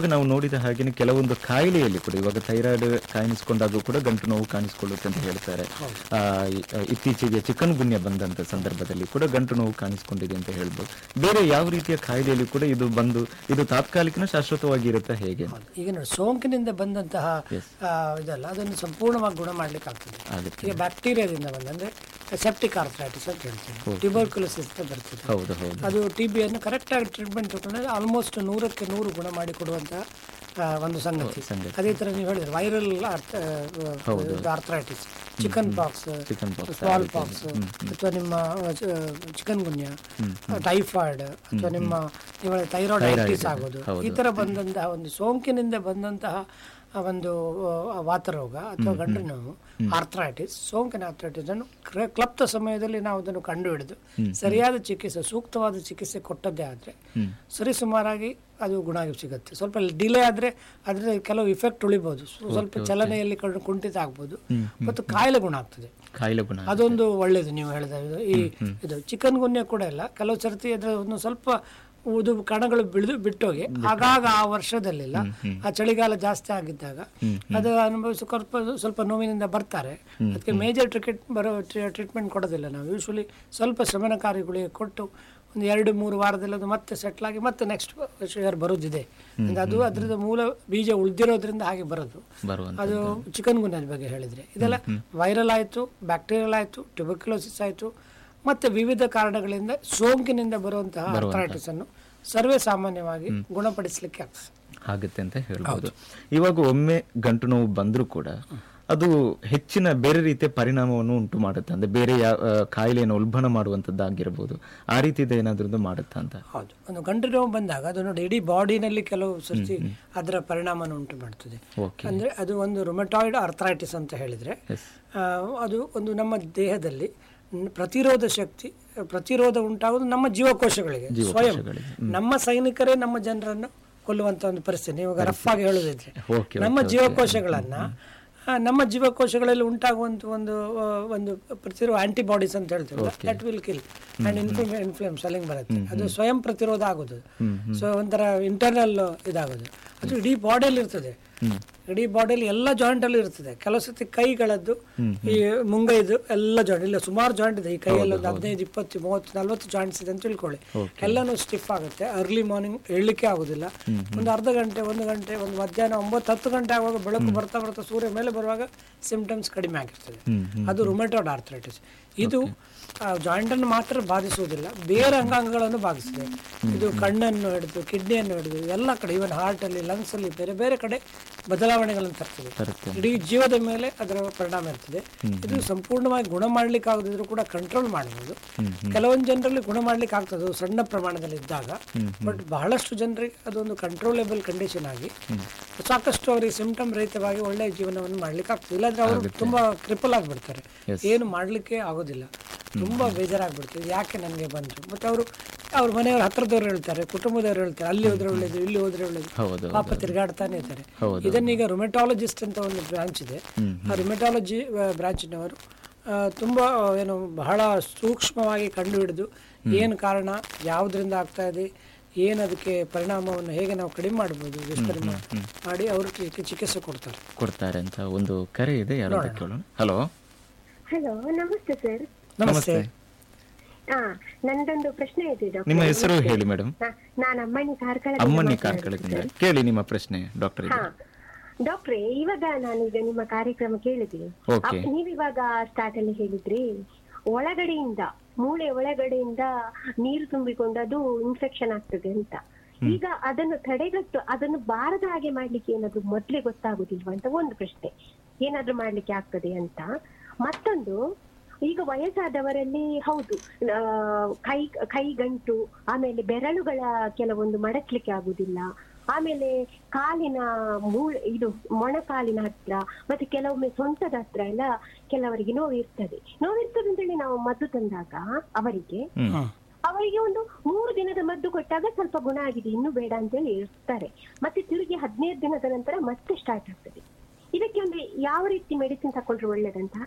ಇವಾಗ ನಾವು ನೋಡಿದ ಹಾಗೇನೆ ಕೆಲವೊಂದು ಕಾಯಿಲೆಯಲ್ಲಿ ಕೂಡ ಇವಾಗ ಥೈರಾಯ್ಡ್ ಕಾಣಿಸ್ಕೊಂಡಾಗೂ ಕೂಡ ಗಂಟು ನೋವು ಕಾಣಿಸ್ಕೊಳ್ಳುತ್ತೆ ಅಂತ ಹೇಳ್ತಾರೆ ಆ, ಇ- ಇತ್ತೀಚೆಗೆ ಚಿಕನ್ ಗುನ್ಯ ಬಂದಂತ ಸಂದರ್ಭದಲ್ಲಿ ಕೂಡ ಗಂಟು ನೋವು ಕಾಣಿಸ್ಕೊಂಡಿದೆ ಅಂತ ಹೇಳ್ಬೋದು ಬೇರೆ ಯಾವ ರೀತಿಯ ಕಾಯಿಲೆಯಲ್ಲಿ ಕೂಡ ಇದು ಬಂದು ಇದು ತಾತ್ಕಾಲಿಕನ ಶಾಶ್ವತವಾಗಿ ಇರುತ್ತಾ ಹೇಗೆ ಈಗ ನೋಡಿ ಸೋಂಕಿನಿಂದ ಬಂದಂತಹ ಆ, ಇದಲ್ಲ ಅದನ್ನು ಸಂಪೂರ್ಣವಾಗಿ ಗುಣ ಮಾಡ್ಲಿಕ್ಕೆ ಆಗ್ತದೆ ಆಗುತ್ತೆ ಈಗ ಬ್ಯಾಕ್ಟೀರಿಯಾದಿಂದ ಬಂದ ಅಂದ್ರೆ ಸೆಪ್ಟಿಕ್ ಆರ್ಥರೈಟಿಸ್ ಅಂತ ಹೇಳ್ತೀವಿ ಟ್ಯೂಬರ್ಕ್ಯುಲೋಸಿಸ್ ಅಂತ ಬರ್ತದೆ ಹೌದು ಹೌದು ಅದು ಟಿ ಬಿಯನ್ನು ಕರೆಕ್ಟಾಗಿ ಟ್ರೀಟ್ಮೆಂಟ್ ತಗೊಂಡ್ರೆ ಆಲ್ಮೋಸ್ಟ್ ನೂರಕ್ಕೆ ನೂರು ಗುಣ ಮಾಡಿ ಕೊಡುವಂತಹ ಆ, ಒಂದು ಸಂಗತಿ ಸಂಗತಿ. ಅದೇ ತರ ನೀವು ಹೇಳಿದ್ರೆ viral arthritis chicken pox chicken pox small pox ಅಥವಾ ನಿಮ್ಮ ಚಿಕನ್ ಗುನ್ಯ ಟೈಫಾಯ್ಡ್ ಅಥವಾ ನಿಮ್ಮ ನೀವು ಥೈರಾಯ್ಡ್ ಐಟಿಸ್ ಆಗೋದು ಈ ತರ ಬಂದಂತಹ ಒಂದು ಸೋಂಕಿನಿಂದ ಬಂದಂತಹ ಆ ಒಂದು ಆ, ವಾತರೋಗ ಅಥವಾ ಗಂಟು ನೋವು ಆರ್ಥರೈಟಿಸ್ ಸೋಂಕಿನ ಆರ್ಥರೈಟಿಸ್ ಅನ್ನು ಕ್ರ- ಕ್ಲಪ್ತ ಸಮಯದಲ್ಲಿ ನಾವು ಅದನ್ನು ಕಂಡು ಹಿಡಿದು ಸರಿಯಾದ ಚಿಕಿತ್ಸೆ ಸೂಕ್ತವಾದ ಚಿಕಿತ್ಸೆ ಕೊಟ್ಟದ್ದೇ ಆದ್ರೆ ಸರಿಸುಮಾರಾಗಿ ಅದು ಗುಣ ಆಗಿ ಸಿಗುತ್ತೆ ಸ್ವಲ್ಪ ಡಿಲೇ ಆದ್ರೆ ಅದ್ರ ಕೆಲವು ಇಫೆಕ್ಟ್ ಉಳಿಬಹುದು ಸ್ವ- ಸ್ವಲ್ಪ ಚಲನೆಯಲ್ಲಿ ಕಣ್ಣು ಕುಂಠಿತ ಆಗ್ಬೋದು ಮತ್ತು ಕಾಯಿಲೆ ಗುಣ ಆಗ್ತದೆ ಕಾಯಿಲೆ ಗುಣ ಅದೊಂದು ಒಳ್ಳೇದು ನೀವು ಹೇಳಿದ ಇದು. ಈ ಇದು ಚಿಕನ್ ಗುನ್ಯ ಕೂಡ ಇಲ್ಲ ಕೆಲವು ಸರ್ತಿ ಅದ್ರ ಒಂದು ಸ್ವಲ್ಪ ಇದು ಕಣಗಳು ಬಿಳಿದು ಬಿಟ್ಟೋಗಿ ಆಗಾಗ ಆ ವರ್ಷದಲ್ಲಿಲ್ಲ ಆ ಚಳಿಗಾಲ ಜಾಸ್ತಿ ಆಗಿದ್ದಾಗ ಅದು ಅನುಭವಿಸ ಸ್ವಲ್ಪ ಸ್ವಲ್ಪ ನೋವಿನಿಂದ ಬರ್ತಾರೆ ಅದಕ್ಕೆ ಮೇಜರ್ ಟ್ರಿಕೆಟ್ ಬರೋ ಟ್ರೀಟ್ಮೆಂಟ್ ಕೊಡೋದಿಲ್ಲ ನಾವು ಯೂಶ್ವಲಿ ಸ್ವಲ್ಪ ಶಮನಕಾರಿ ಗುಳಿಗೆ ಕೊಟ್ಟು ಒಂದು ಎರಡು ಮೂರು ವಾರದಲ್ಲಿ ಅದು ಮತ್ತೆ ಸೆಟ್ಲ್ ಆಗಿ ಮತ್ತೆ ನೆಕ್ಸ್ಟ್ ಶುಗರ್ ಬರೋದಿದೆ ಅಂದ್ರೆ ಅದು ಅದರದ ಮೂಲ ಬೀಜ ಉಳಿದಿರೋದ್ರಿಂದ ಹಾಗೆ ಬರೋದು ಬರುವಂತ ಅದು ಚಿಕನ್ ಗುನ್ಯದ ಬಗ್ಗೆ ಹೇಳಿದ್ರೆ ಇದೆಲ್ಲ ವೈರಲ್ ಆಯಿತು ಬ್ಯಾಕ್ಟೀರಿಯಲ್ ಆಯಿತು ಟ್ಯೂಬರ್ಕ್ಯುಲೋಸಿಸ್ ಆಯಿತು ಮತ್ತೆ ವಿವಿಧ ಕಾರಣಗಳಿಂದ ಸೋಂಕಿನಿಂದ ಬರುವಂತಹ ಆರ್ಥರೈಟಿಸ್ ಅನ್ನು ಸರ್ವೇ ಸಾಮಾನ್ಯವಾಗಿ ಗುಣಪಡಿಸಲಿಕ್ಕೆ ಆಗ್ತದೆ ಆಗುತ್ತೆ ಅಂತ ಹೇಳ್ಬೋದು ಇವಾಗ ಒಮ್ಮೆ ಗಂಟು ನೋವು ಬಂದರೂ ಕೂಡ ಅದು ಹೆಚ್ಚಿನ ಬೇರೆ ರೀತಿಯ ಪರಿಣಾಮವನ್ನು ಉಂಟು ಮಾಡುತ್ತೆ ಅಂದ್ರೆ ಬೇರೆ ಯಾವ ಆ, ಕಾಯಿಲೆಯನ್ನು ಉಲ್ಬಣ ಮಾಡುವಂತದ್ದಾಗಿರ್ಬೋದು ಆ ರೀತಿದ ಏನಾದ್ರೂ ಮಾಡುತ್ತಾ ಅಂತ ಹೌದು ಒಂದು ಗಂಟು ನೋವು ಬಂದಾಗ ಅದು ನೋಡಿ ಇಡೀ ಬಾಡಿನಲ್ಲಿ ಕೆಲವು ಸರ್ತಿ ಅದರ ಪರಿಣಾಮನ ಉಂಟು ಮಾಡ್ತದೆ ಓಕೆ ಅಂದ್ರೆ ಅದು ಒಂದು ರೊಮೆಟಾಯ್ಡ್ ಆರ್ಥರೈಟಿಸ್ ಅಂತ ಹೇಳಿದ್ರೆ ಆ, ಅದು ಒಂದು ನಮ್ಮ ದೇಹದಲ್ಲಿ ನ್- ಪ್ರತಿರೋಧ ಶಕ್ತಿ ಪ್ರತಿರೋಧ ಉಂಟಾಗೋದು ನಮ್ಮ ಜೀವಕೋಶಗಳಿಗೆ ಸ್ವಯಂ ನಮ್ಮ ಸೈನಿಕರೇ ನಮ್ಮ ಜನರನ್ನು ಕೊಲ್ಲುವಂತ ಒಂದು ಪರಿಸ್ಥಿತಿ ನೀವು ರಫ್ ಆಗಿ ಹೇಳುದಿದ್ರೆ ಓಕೆ ನಮ್ಮ ಜೀವಕೋಶಗಳನ್ನ ಆ, ನಮ್ಮ ಜೀವಕೋಶಗಳಲ್ಲಿ ಉಂಟಾಗುವಂತ ಒಂದು ಆ, ಒಂದು ಪ್ರತಿರೋಧ ಆಂಟಿಬಾಡೀಸ್ ಅಂತ ಹೇಳ್ತೀವಿ that will kill and inflam inflam swelling ಬರುತ್ತೆ ಅದು ಸ್ವಯಂ ಪ್ರತಿರೋಧ ಆಗೋದು ಸೊ ಒಂಥರ ಇಂಟರ್ನಲ್ ಇದಾಗೋದು ಅದು ಇಡೀ ಬಾಡಿಯಲ್ಲಿ ಇರ್ತದೆ ಇಡೀ ಬಾಡಿಯಲ್ಲಿ ಎಲ್ಲ ಜಾಯಿಂಟ್ ಅಲ್ಲಿ ಇರ್ತದೆ ಕೆಲವು ಸತಿ ಕೈಗಳದ್ದು ಈ ಮುಂಗೈದು ಎಲ್ಲ ಜಾಯಿಂಟ್ ಇಲ್ಲ ಸುಮಾರು ಜಾಯಿಂಟ್ ಇದೆ ಈ ಕೈಯಲ್ಲಿ ಒಂದು ಹದಿನೈದು ಇಪ್ಪತ್ತು ಮೂವತ್ತು ನಲ್ವತ್ತು ಜಾಯಿಂಟ್ಸ್ ಇದೆ ಅಂತ ತಿಳ್ಕೊಳ್ಳಿ ಎಲ್ಲಾನು ಸ್ಟಿಫ್ ಆಗುತ್ತೆ ಅರ್ಲಿ ಮಾರ್ನಿಂಗ್ ಹೇಳಲಿಕ್ಕೆ ಆಗೋದಿಲ್ಲ ಒಂದು ಅರ್ಧ ಗಂಟೆ ಒಂದು ಗಂಟೆ ಒಂದು ಮಧ್ಯಾಹ್ನ ಒಂಬತ್ತು ಹತ್ತು ಗಂಟೆ ಆಗುವಾಗ ಬೆಳಕು ಬರ್ತಾ ಬರ್ತಾ ಸೂರ್ಯ ಮೇಲೆ ಬರುವಾಗ ಸಿಂಪ್ಟಮ್ಸ್ ಕಡಿಮೆ ಆಗಿರ್ತದೆ ಅದು ರುಮೆಟೋಡ್ ಆರ್ಥರೈಟಿಸ್ ಇದು ಜಾಯಿಂಟ್ ಅನ್ನು ಮಾತ್ರ ಬಾಧಿಸುವುದಿಲ್ಲ ಬೇರೆ ಅಂಗಾಂಗಗಳನ್ನು ಬಾಧಿಸಿದೆ ಇದು ಕಣ್ಣನ್ನು ಹಿಡಿದು ಕಿಡ್ನಿಯನ್ನು ಹಿಡಿದು ಎಲ್ಲ ಕಡೆ ಇವನ್ ಹಾರ್ಟ್ ಅಲ್ಲಿ ಲಂಗ್ಸ್ ಅಲ್ಲಿ ಬೇರೆ ಬೇರೆ ಕಡೆ ಬದಲಾವಣೆಗಳನ್ನು ತರ್ತದೆ ಬರುತ್ತೆ ಇಡೀ ಜೀವದ ಮೇಲೆ ಅದರ ಪರಿಣಾಮ ಇರ್ತದೆ ಇದು ಸಂಪೂರ್ಣವಾಗಿ ಗುಣ ಮಾಡ್ಲಿಕ್ಕೆ ಆಗದಿದ್ರು ಕೂಡ ಕಂಟ್ರೋಲ್ ಮಾಡಬಹುದು ಕೆಲವೊಂದು ಜನರಲ್ಲಿ ಗುಣ ಮಾಡ್ಲಿಕ್ಕೆ ಆಗ್ತದೆ ಅದು ಸಣ್ಣ ಪ್ರಮಾಣದಲ್ಲಿ ಇದ್ದಾಗ ಬಟ್ ಬಹಳಷ್ಟು ಜನರಿಗೆ ಅದೊಂದು ಕಂಟ್ರೋಲೇಬಲ್ ಕಂಡೀಷನ್ ಆಗಿ ಸಾಕಷ್ಟು ಅವರಿಗೆ ಸಿಂಪ್ಟಮ್ ರಹಿತವಾಗಿ ಒಳ್ಳೆಯ ಜೀವನವನ್ನು ಮಾಡ್ಲಿಕ್ಕೆ ಆಗ್ತದೆ ಇಲ್ಲಾಂದ್ರೆ ಅವರು ತುಂಬಾ ಕ್ರಿಪಲ್ ಆಗಿಬಿಡ್ತಾರೆ ಏನು ಮಾಡ್ಲಿಕ್ಕೆ ಆಗೋದಿಲ್ಲ ತುಂಬಾ ಬೇಜಾರಾಗ್ಬಿಡ್ತದೆ ಯಾಕೆ ನನಗೆ ಬಂತು ಮತ್ತೆ ಅವರು ಅವ್ರ ಮನೆಯವ್ರ ಹತ್ರದವ್ರು ಹೇಳ್ತಾರೆ ಕುಟುಂಬದವ್ರು ಹೇಳ್ತಾರೆ ಅಲ್ಲಿ ಹೋದ್ರೆ ಒಳ್ಳೇದು ಇಲ್ಲಿ ಹೋದ್ರೆ ಒಳ್ಳೇದು ಹೌದು ಪಾಪ ತಿರುಗಾಡ್ತಾನೆ ಇರ್ತಾರೆ ಹೌದು. ಇದನ್ನೀಗ ರುಮೆಟಾಲಜಿಸ್ಟ್ ಅಂತ ಒಂದು ಬ್ರಾಂಚ್ ಇದೆ ಆ ರುಮೆಟಾಲಜಿ ಬ್ರಾಂಚಿನವರು ತುಂಬ ಏನು ಬಹಳ ಸೂಕ್ಷ್ಮವಾಗಿ ಕಂಡುಹಿಡಿದು ಏನು ಕಾರಣ ಯಾವುದರಿಂದ ಆಗ್ತಾ ಇದೆ ಏನು ಅದಕ್ಕೆ ಪರಿಣಾಮವನ್ನು ಹೇಗೆ ನಾವು ಕಡಿಮೆ ಮಾಡ್ಬೋದು ದುಷ್ಪರಿಣಾಮ ಮಾಡಿ ಅವರು ಚಿಕಿತ್ಸೆ ಕೊಡ್ತಾರೆ ಕೊಡ್ತಾರೆ ಅಂತ ಒಂದು ಕರೆ ಇದೆ ಯಾರು ಅಂತ ಕೇಳೋಣ ಹಲೋ ಹಲೋ ನಮಸ್ತೆ ಸರ್ ನಮಸ್ತೆ ಹಾ ನಂದೊಂದು ಪ್ರಶ್ನೆ ಇದೆ ಡಾಕ್ಟರ್ ನಿಮ್ಮ ಹೆಸರು ಹೇಳಿ ಮೇಡಮ್ ನಾನು ಅಮ್ಮನಿ ಕಾರ್ಕಳ ಅಮ್ಮನಿ ಕಾರ್ಕಳದಿಂದ ಕೇಳಿ ನಿಮ್ಮ ಪ್ರಶ್ನೆ ಡಾಕ್ಟರ್ ಹಾ ಡಾಕ್ಟ್ರೇ ಇವಾಗ ನಾನೀಗ ನಿಮ್ಮ ಕಾರ್ಯಕ್ರಮ ಕೇಳಿದೆ ಓಕೆ ಅಪ್- ನೀವಿವಾಗ ಸ್ಟಾರ್ಟ್ ಅಲ್ಲಿ ಹೇಳಿದ್ರಿ ಒಳಗಡೆಯಿಂದ ಮೂಳೆ ಒಳಗಡೆಯಿಂದ ನೀರು ತುಂಬಿಕೊಂಡು ಅದು ಇನ್ಫೆಕ್ಷನ್ ಆಗ್ತದೆ ಅಂತ ಈಗ ಅದನ್ನು ತಡೆಗಟ್ಟು ಅದನ್ನು ಬಾರದ ಹಾಗೆ ಮಾಡ್ಲಿಕ್ಕೆ ಏನಾದ್ರು ಮೊದ್ಲೇ ಗೊತ್ತಾಗುದಿಲ್ವಾ ಅಂತ ಒಂದು ಪ್ರಶ್ನೆ ಏನಾದ್ರೂ ಮಾಡ್ಲಿಕ್ಕೆ ಆಗ್ತದೆ ಅಂತ ಮತ್ತೊಂದು ಈಗ ವಯಸ್ಸಾದವರಲ್ಲಿ ಹೌದು ಆ, ಕೈ ಕೈಗಂಟು ಆಮೇಲೆ ಬೆರಳುಗಳ ಕೆಲವೊಂದು ಮಡಚ್ಲಿಕ್ಕೆ ಆಗುದಿಲ್ಲ ಆಮೇಲೆ ಕಾಲಿನ ಮೂಳೆ ಇದು ಮೊಣಕಾಲಿನ ಹತ್ರ ಮತ್ತೆ ಕೆಲವೊಮ್ಮೆ ಸೊಂಟದ ಹತ್ರ ಎಲ್ಲ ಕೆಲವರಿಗೆ ನೋವು ಇರ್ತದೆ ನೋವಿರ್ತದೆ ಅಂತೇಳಿ ನಾವು ಮದ್ದು ತಂದಾಗ ಅವರಿಗೆ ಅವರಿಗೆ ಒಂದು ಮೂರು ದಿನದ ಮದ್ದು ಕೊಟ್ಟಾಗ ಸ್ವಲ್ಪ ಗುಣ ಆಗಿದೆ ಇನ್ನು ಬೇಡ ಅಂತೇಳಿ ಇರ್ತಾರೆ ಮತ್ತೆ ತಿರುಗಿ ಹದಿನೈದು ದಿನದ ನಂತರ ಮತ್ತೆ ಸ್ಟಾರ್ಟ್ ಆಗ್ತದೆ ಇದಕ್ಕೆ ಒಂದು ಯಾವ ರೀತಿ ಮೆಡಿಸಿನ್ ತಕೊಂಡ್ರೆ ಒಳ್ಳೇದಂತ